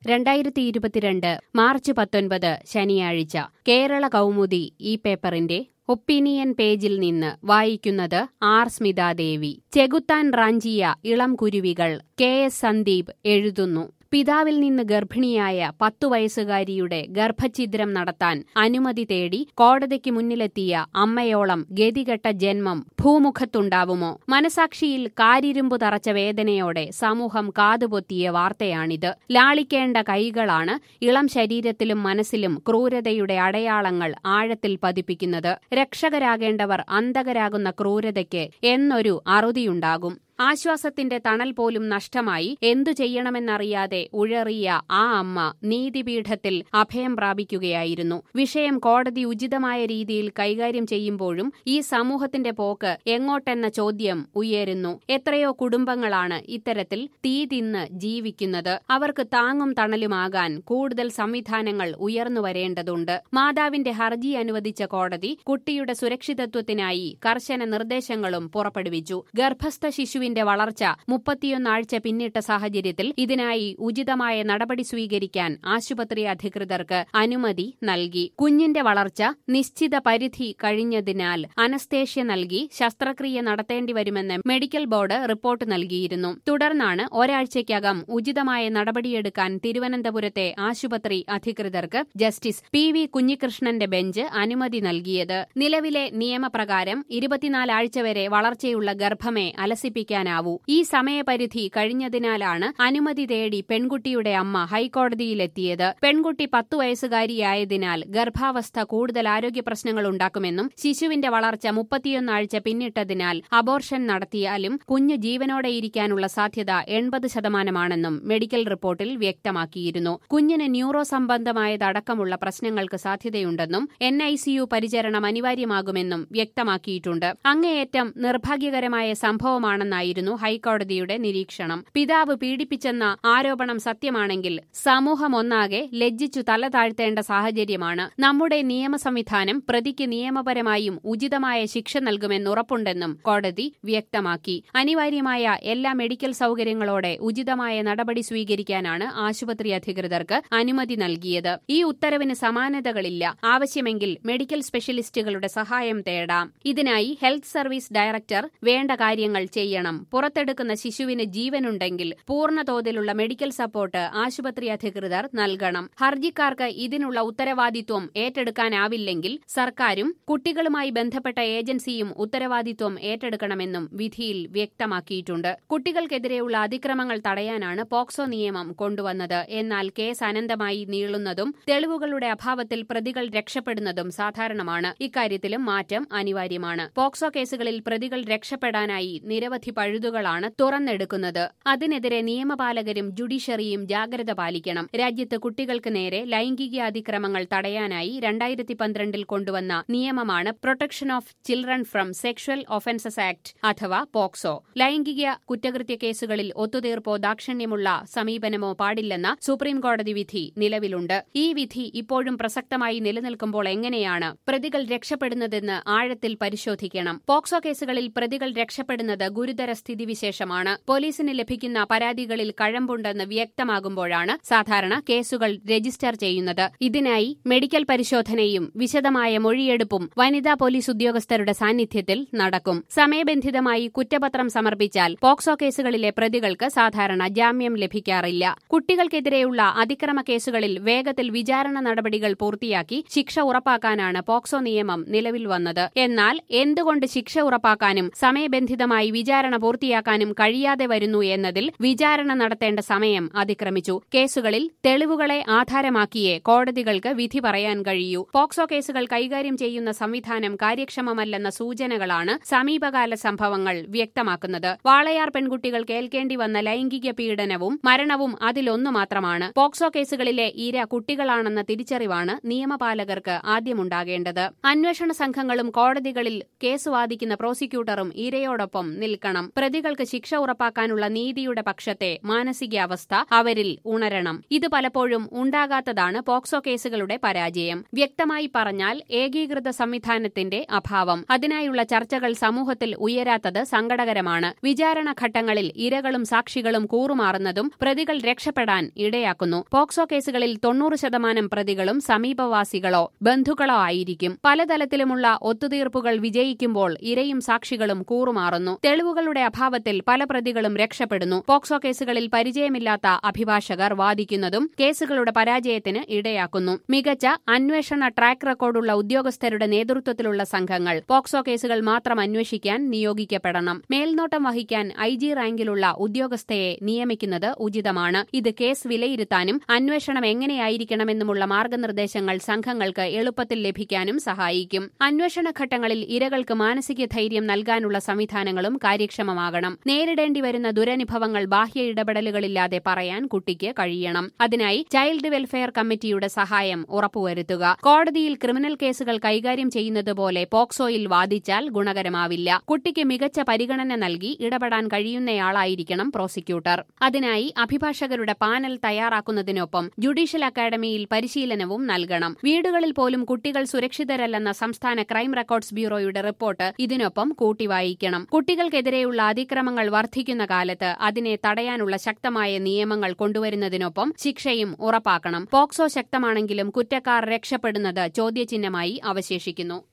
രണ്ടായിരത്തി ഇരുപത്തിരണ്ട് മാർച്ച് പത്തൊൻപത് ശനിയാഴ്ച കേരള കൗമുദി ഈ പേപ്പറിന്റെ ഒപ്പീനിയൻ പേജിൽ നിന്ന് വായിക്കുന്നത് ആർ സ്മിതാദേവി ചെകുത്താൻ റാഞ്ചിയ ഇളം കുരുവികൾ കെ എസ് സന്ദീപ് എഴുതുന്നു പിതാവിൽ നിന്ന് ഗർഭിണിയായ പത്തു വയസ്സുകാരിയുടെ ഗർഭഛിദ്രം നടത്താൻ അനുമതി തേടി കോടതിക്ക് മുന്നിലെത്തിയ അമ്മയോളം ഗതികെട്ട ജന്മം ഭൂമുഖത്തുണ്ടാവുമോ മനസാക്ഷിയിൽ കാരിരുമ്പു തറച്ച വേദനയോടെ സമൂഹം കാതുപൊത്തിയ വാർത്തയാണിത് ലാളിക്കേണ്ട കൈകളാണ് ഇളം ശരീരത്തിലും മനസ്സിലും ക്രൂരതയുടെ അടയാളങ്ങൾ ആഴത്തിൽ പതിപ്പിക്കുന്നത് രക്ഷകരാകേണ്ടവർ അന്തകരാകുന്ന ക്രൂരതയ്ക്ക് എന്നൊരു അറുതിയുണ്ടാകും ആശ്വാസത്തിന്റെ തണൽ പോലും നഷ്ടമായി എന്തു ചെയ്യണമെന്നറിയാതെ ഉഴറിയ ആ അമ്മ നീതിപീഠത്തിൽ അഭയം പ്രാപിക്കുകയായിരുന്നു വിഷയം കോടതി ഉചിതമായ രീതിയിൽ കൈകാര്യം ചെയ്യുമ്പോഴും ഈ സമൂഹത്തിന്റെ പോക്ക് എങ്ങോട്ടെന്ന ചോദ്യം ഉയരുന്നു എത്രയോ കുടുംബങ്ങളാണ് ഇത്തരത്തിൽ തീ തിന്ന് ജീവിക്കുന്നത് അവർക്ക് താങ്ങും തണലുമാകാൻ കൂടുതൽ സംവിധാനങ്ങൾ ഉയർന്നു വരേണ്ടതുണ്ട് മാതാവിന്റെ ഹർജി അനുവദിച്ച കോടതി കുട്ടിയുടെ സുരക്ഷിതത്വത്തിനായി കർശന നിർദ്ദേശങ്ങളും പുറപ്പെടുവിച്ചു ഗർഭസ്ഥ ശിശുവിന്റെ ശിശുവിന്റെ വളർച്ച മുപ്പത്തിയൊന്നാഴ്ച പിന്നിട്ട സാഹചര്യത്തിൽ ഇതിനായി ഉചിതമായ നടപടി സ്വീകരിക്കാൻ ആശുപത്രി അധികൃതർക്ക് അനുമതി നൽകി കുഞ്ഞിന്റെ വളർച്ച നിശ്ചിത പരിധി കഴിഞ്ഞതിനാൽ അനസ്തേഷ്യ നൽകി ശസ്ത്രക്രിയ നടത്തേണ്ടി വരുമെന്ന് മെഡിക്കൽ ബോർഡ് റിപ്പോർട്ട് നൽകിയിരുന്നു തുടർന്നാണ് ഒരാഴ്ചയ്ക്കകം ഉചിതമായ നടപടിയെടുക്കാൻ തിരുവനന്തപുരത്തെ ആശുപത്രി അധികൃതർക്ക് ജസ്റ്റിസ് പി വി കുഞ്ഞികൃഷ്ണന്റെ ബെഞ്ച് അനുമതി നൽകിയത് നിലവിലെ നിയമപ്രകാരം ഇരുപത്തിനാലാഴ്ച വരെ വളർച്ചയുള്ള ഗർഭമെ അലസിപ്പിക്കാൻ ചെയ്യാനാവൂ ഈ സമയപരിധി കഴിഞ്ഞതിനാലാണ് അനുമതി തേടി പെൺകുട്ടിയുടെ അമ്മ ഹൈക്കോടതിയിലെത്തിയത് പെൺകുട്ടി പത്തു വയസ്സുകാരിയായതിനാൽ ഗർഭാവസ്ഥ കൂടുതൽ ആരോഗ്യ പ്രശ്നങ്ങൾ ഉണ്ടാക്കുമെന്നും ശിശുവിന്റെ വളർച്ച മുപ്പത്തിയൊന്നാഴ്ച പിന്നിട്ടതിനാൽ അബോർഷൻ നടത്തിയാലും കുഞ്ഞ് ജീവനോടെ ഇരിക്കാനുള്ള സാധ്യത എൺപത് ശതമാനമാണെന്നും മെഡിക്കൽ റിപ്പോർട്ടിൽ വ്യക്തമാക്കിയിരുന്നു കുഞ്ഞിന് ന്യൂറോ സംബന്ധമായതടക്കമുള്ള പ്രശ്നങ്ങൾക്ക് സാധ്യതയുണ്ടെന്നും എൻ ഐ സിയു പരിചരണം അനിവാര്യമാകുമെന്നും വ്യക്തമാക്കിയിട്ടുണ്ട് അങ്ങേയറ്റം നിർഭാഗ്യകരമായ സംഭവമാണെന്നായി ആയിരുന്നു ഹൈക്കോടതിയുടെ നിരീക്ഷണം പിതാവ് പീഡിപ്പിച്ചെന്ന ആരോപണം സത്യമാണെങ്കിൽ സമൂഹം ഒന്നാകെ ലജ്ജിച്ചു തല താഴ്ത്തേണ്ട സാഹചര്യമാണ് നമ്മുടെ നിയമ സംവിധാനം പ്രതിക്ക് നിയമപരമായും ഉചിതമായ ശിക്ഷ നൽകുമെന്നുറപ്പുണ്ടെന്നും കോടതി വ്യക്തമാക്കി അനിവാര്യമായ എല്ലാ മെഡിക്കൽ സൌകര്യങ്ങളോടെ ഉചിതമായ നടപടി സ്വീകരിക്കാനാണ് ആശുപത്രി അധികൃതർക്ക് അനുമതി നൽകിയത് ഈ ഉത്തരവിന് സമാനതകളില്ല ആവശ്യമെങ്കിൽ മെഡിക്കൽ സ്പെഷ്യലിസ്റ്റുകളുടെ സഹായം തേടാം ഇതിനായി ഹെൽത്ത് സർവീസ് ഡയറക്ടർ വേണ്ട കാര്യങ്ങൾ ചെയ്യണം പുറത്തെടുക്കുന്ന ശിശുവിന് ജീവനുണ്ടെങ്കിൽ പൂർണ്ണതോതിലുള്ള മെഡിക്കൽ സപ്പോർട്ട് ആശുപത്രി അധികൃതർ നൽകണം ഹർജിക്കാർക്ക് ഇതിനുള്ള ഉത്തരവാദിത്വം ഏറ്റെടുക്കാനാവില്ലെങ്കിൽ സർക്കാരും കുട്ടികളുമായി ബന്ധപ്പെട്ട ഏജൻസിയും ഉത്തരവാദിത്വം ഏറ്റെടുക്കണമെന്നും വിധിയിൽ വ്യക്തമാക്കിയിട്ടുണ്ട് കുട്ടികൾക്കെതിരെയുള്ള അതിക്രമങ്ങൾ തടയാനാണ് പോക്സോ നിയമം കൊണ്ടുവന്നത് എന്നാൽ കേസ് അനന്തമായി നീളുന്നതും തെളിവുകളുടെ അഭാവത്തിൽ പ്രതികൾ രക്ഷപ്പെടുന്നതും സാധാരണമാണ് ഇക്കാര്യത്തിലും മാറ്റം അനിവാര്യമാണ് പോക്സോ കേസുകളിൽ പ്രതികൾ രക്ഷപ്പെടാനായി നിരവധി പഴുതുകളാണ് തുറന്നെടുക്കുന്നത് അതിനെതിരെ നിയമപാലകരും ജുഡീഷ്യറിയും ജാഗ്രത പാലിക്കണം രാജ്യത്ത് കുട്ടികൾക്ക് നേരെ ലൈംഗിക അതിക്രമങ്ങൾ തടയാനായി രണ്ടായിരത്തി പന്ത്രണ്ടിൽ കൊണ്ടുവന്ന നിയമമാണ് protection of children from sexual offences act അഥവാ പോക്സോ ലൈംഗിക കുറ്റകൃത്യ കേസുകളിൽ ഒത്തുതീർപ്പോ ദാക്ഷിണ്യമുള്ള സമീപനമോ പാടില്ലെന്ന സുപ്രീംകോടതി വിധി നിലവിലുണ്ട് ഈ വിധി ഇപ്പോഴും പ്രസക്തമായി നിലനിൽക്കുമ്പോൾ എങ്ങനെയാണ് പ്രതികൾ രക്ഷപ്പെടുന്നതെന്ന് ആഴത്തിൽ പരിശോധിക്കണം പോക്സോ കേസുകളിൽ പ്രതികൾ രക്ഷപ്പെടുന്നത് ഗുരുതര സ്ഥിതിവിശേഷമാണ് പോലീസിന് ലഭിക്കുന്ന പരാതികളിൽ കഴമ്പുണ്ടെന്ന് വ്യക്തമാകുമ്പോഴാണ് സാധാരണ കേസുകൾ രജിസ്റ്റർ ചെയ്യുന്നത് ഇതിനായി മെഡിക്കൽ പരിശോധനയും വിശദമായ മൊഴിയെടുപ്പും വനിതാ പോലീസ് ഉദ്യോഗസ്ഥരുടെ സാന്നിധ്യത്തിൽ നടക്കും സമയബന്ധിതമായി കുറ്റപത്രം സമർപ്പിച്ചാൽ പോക്സോ കേസുകളിലെ പ്രതികൾക്ക് സാധാരണ ജാമ്യം ലഭിക്കാറില്ല കുട്ടികൾക്കെതിരെയുള്ള അതിക്രമ കേസുകളിൽ വേഗത്തിൽ വിചാരണ നടപടികൾ പൂർത്തിയാക്കി ശിക്ഷ ഉറപ്പാക്കാനാണ് പോക്സോ നിയമം നിലവിൽ വന്നത് എന്നാൽ എന്തുകൊണ്ട് ശിക്ഷ ഉറപ്പാക്കാനും സമയബന്ധിതമായി വിചാരണ പൂർത്തിയാക്കാനും കഴിയാതെ വരുന്നു എന്നതിൽ വിചാരണ നടത്തേണ്ട സമയം അതിക്രമിച്ചു കേസുകളിൽ തെളിവുകളെ ആധാരമാക്കിയേ കോടതികൾക്ക് വിധി പറയാൻ കഴിയൂ പോക്സോ കേസുകൾ കൈകാര്യം ചെയ്യുന്ന സംവിധാനം കാര്യക്ഷമമല്ലെന്ന സൂചനകളാണ് സമീപകാല സംഭവങ്ങൾ വ്യക്തമാക്കുന്നത് വാളയാർ പെൺകുട്ടികൾ കേൾക്കേണ്ടി വന്ന ലൈംഗിക പീഡനവും മരണവും അതിലൊന്നു മാത്രമാണ് പോക്സോ കേസുകളിലെ ഇര കുട്ടികളാണെന്ന തിരിച്ചറിവാണ് നിയമപാലകർക്ക് ആദ്യമുണ്ടാകേണ്ടത് അന്വേഷണ സംഘങ്ങളും കോടതികളിൽ കേസ് വാദിക്കുന്ന പ്രോസിക്യൂട്ടറും ഇരയോടൊപ്പം നിൽക്കണം പ്രതികൾക്ക് ശിക്ഷ ഉറപ്പാക്കാനുള്ള നീതിയുടെ പക്ഷത്തെ മാനസികാവസ്ഥ അവരിൽ ഉണരണം ഇത് പലപ്പോഴും ഉണ്ടാകാത്തതാണ് പോക്സോ കേസുകളുടെ പരാജയം വ്യക്തമായി പറഞ്ഞാൽ ഏകീകൃത സംവിധാനത്തിന്റെ അഭാവം അതിനായുള്ള ചർച്ചകൾ സമൂഹത്തിൽ ഉയരാത്തത് സങ്കടകരമാണ് വിചാരണ ഘട്ടങ്ങളിൽ ഇരകളും സാക്ഷികളും കൂറുമാറുന്നതും പ്രതികൾ രക്ഷപ്പെടാൻ ഇടയാക്കുന്നു പോക്സോ കേസുകളിൽ തൊണ്ണൂറ് ശതമാനം പ്രതികളും സമീപവാസികളോ ബന്ധുക്കളോ ആയിരിക്കും പലതലത്തിലുമുള്ള ഒത്തുതീർപ്പുകൾ വിജയിക്കുമ്പോൾ ഇരയും സാക്ഷികളും കൂറുമാറുന്നു തെളിവുകളുടെ അഭാവത്തിൽ പല പ്രതികളും രക്ഷപ്പെടുന്നു പോക്സോ കേസുകളിൽ പരിചയമില്ലാത്ത അഭിഭാഷകർ വാദിക്കുന്നതും കേസുകളുടെ പരാജയത്തിന് ഇടയാക്കുന്നു മികച്ച അന്വേഷണ ട്രാക്ക് റെക്കോർഡുള്ള ഉദ്യോഗസ്ഥരുടെ നേതൃത്വത്തിലുള്ള സംഘങ്ങൾ പോക്സോ കേസുകൾ മാത്രം അന്വേഷിക്കാൻ നിയോഗിക്കപ്പെടണം മേൽനോട്ടം വഹിക്കാൻ ഐ ജി റാങ്കിലുള്ള ഉദ്യോഗസ്ഥയെ നിയമിക്കുന്നത് ഉചിതമാണ് ഇത് കേസ് വിലയിരുത്താനും അന്വേഷണം എങ്ങനെയായിരിക്കണമെന്നുമുള്ള മാർഗനിർദ്ദേശങ്ങൾ സംഘങ്ങൾക്ക് എളുപ്പത്തിൽ ലഭിക്കാനും സഹായിക്കും അന്വേഷണ ഘട്ടങ്ങളിൽ ഇരകൾക്ക് മാനസിക ധൈര്യം നൽകാനുള്ള സംവിധാനങ്ങളും കാര്യക്ഷമമാകണം നേരിടേണ്ടി വരുന്ന ദുരനുഭവങ്ങൾ ബാഹ്യ ഇടപെടലുകളില്ലാതെ പറയാൻ കുട്ടിക്ക് കഴിയണം അതിനായി ചൈൽഡ് വെൽഫെയർ കമ്മിറ്റിയുടെ സഹായം ഉറപ്പുവരുത്തുക കോടതിയിൽ ക്രിമിനൽ കേസുകൾ കൈകാര്യം ചെയ്യുന്നതുപോലെ പോക്സോയിൽ വാദിച്ചാൽ ഗുണകരമാവില്ല കുട്ടിക്ക് മികച്ച പരിഗണന നൽകി ഇടപെടാൻ കഴിയുന്നയാളായിരിക്കണം പ്രോസിക്യൂട്ടർ അതിനായി അഭിഭാഷകരുടെ പാനൽ തയ്യാറാക്കുന്നതിനൊപ്പം ജുഡീഷ്യൽ അക്കാദമിയിൽ പരിശീലനവും നൽകണം വീടുകളിൽ പോലും കുട്ടികൾ സുരക്ഷിതരല്ലെന്ന സംസ്ഥാന ക്രൈം റെക്കോർഡ്സ് ബ്യൂറോയുടെ റിപ്പോർട്ട് ഇതിനൊപ്പം കൂട്ടിവായിക്കണം കുട്ടികൾക്കെതിരെയുള്ള അതിക്രമങ്ങൾ വർദ്ധിക്കുന്ന കാലത്ത് അതിനെ തടയാനുള്ള ശക്തമായ നിയമങ്ങൾ കൊണ്ടുവരുന്നതിനൊപ്പം ശിക്ഷയും ഉറപ്പാക്കണം പോക്സോ ശക്തമാണെങ്കിലും കുറ്റക്കാർ രക്ഷപ്പെടുന്നത് ചോദ്യചിഹ്നമായി അവശേഷിക്കുന്നു